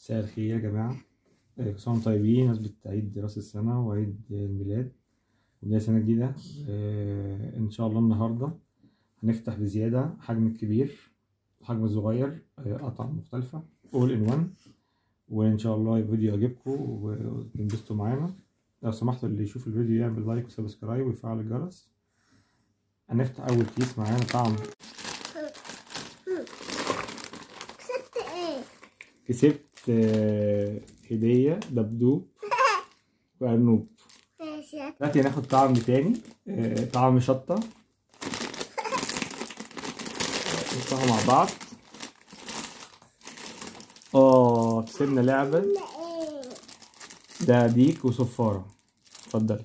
مساء الخير يا جماعة آه، كل سنة وانتم طيبين نسبة عيد رأس السنة وعيد الميلاد وبداية سنة جديدة آه، إن شاء الله النهاردة هنفتح بزيادة حجم الكبير وحجم الصغير آه، أطعم مختلفة all in one وإن شاء الله الفيديو يعجبكم وتنبسطوا معانا لو سمحتوا اللي يشوف الفيديو يعمل لايك وسبسكرايب ويفعل الجرس هنفتح أول كيس معانا طعم كسبت ايه؟ كسبت آه، هدية دبدوب وأرنوب ماشي دلوقتي هناخد طعم تاني آه، طعم شطة نحطها مع بعض اه كسبنا لعبة لا ايه؟ ده ديك وصفارة اتفضلي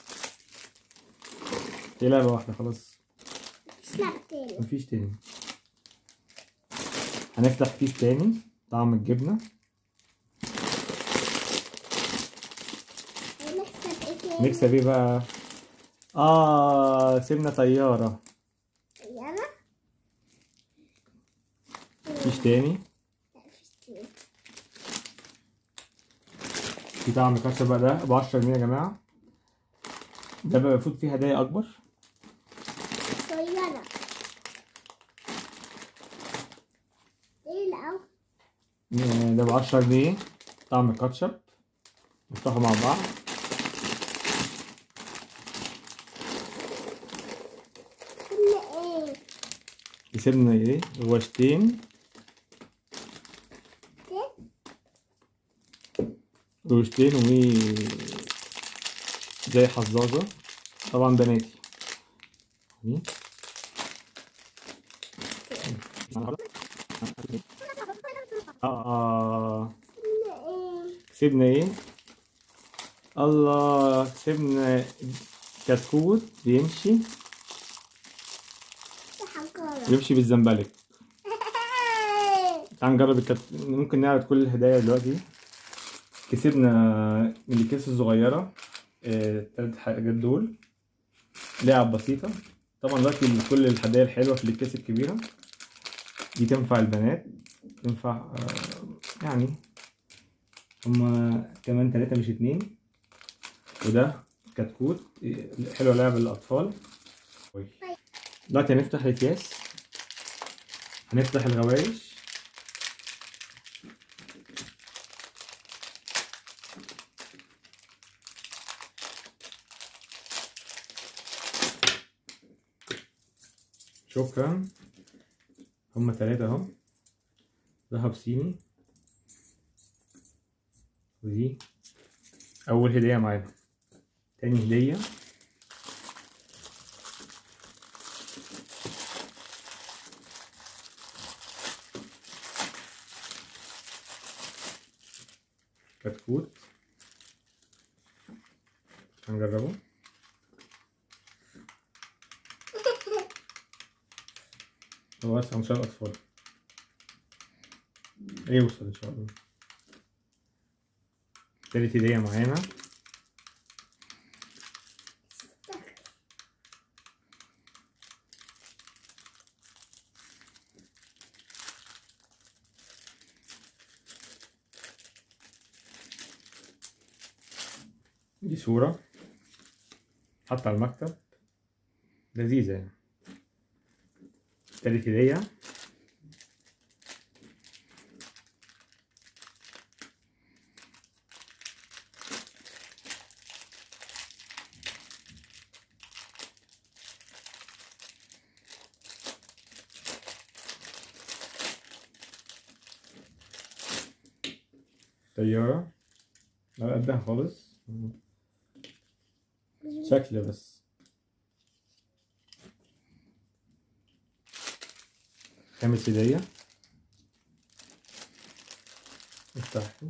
هي لعبة واحدة خلاص مش لعبة تاني مفيش تاني هنفتح كيس تاني طعم الجبنة هنكسب ايه تاني؟ نكسب ايه بقى اه كسبنا طيارة يلا مفيش تاني لا مفيش تاني في طعم كاتشب بقى ده ب 10 جنيه يا جماعة ده بقى المفروض فيه هدايا أكبر صغيرة ايه الأول؟ ده ب 10 جنيه طعم كاتشب نفتحه مع بعض كل ايه؟ كسبنا ايه غوشتين كده؟ غوشتين و زي حظاظة طبعا بناتي دي. اه كل ايه؟ كسبنا ايه الله كسبنا كتكوت بيمشي في حنكرة بيمشي بالزنبلك تعال نجرب الكت... ممكن نعرض كل الهدايا دلوقتي كسبنا من الكيس الصغيرة آه، التلات حاجات دول لعب بسيطة طبعا دلوقتي كل الهدايا الحلوة في الكيس الكبيرة دي تنفع البنات تنفع آه، يعني هما كمان تلاتة مش اتنين وده كتكوت آه، حلوة لعب الأطفال دلوقتي هنفتح الأكياس هنفتح الغوايش شكرا هما تلاتة اهو ذهب صيني ودي أول هدية معانا تاني هدية كتكوت هنجربه هو بس عشان الأطفال يوصل إن شاء الله تالت هدية معانا دي صورة حتى على المكتب لذيذة يعني تالت هدية طيارة على قدها خالص شكل بس خامس هدية افتحه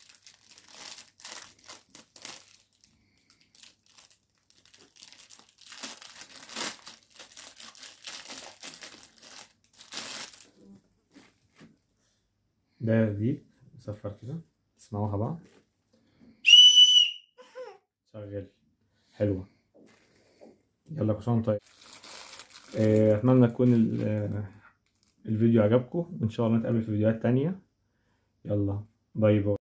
ده ديك صفر كده اسمعوها بقى شغال حلوة يلا كل سنة وانتم طيب آه، اتمنى تكون ال- آه، الفيديو عجبكم وان شاء الله نتقابل في فيديوهات تانية يلا باي باي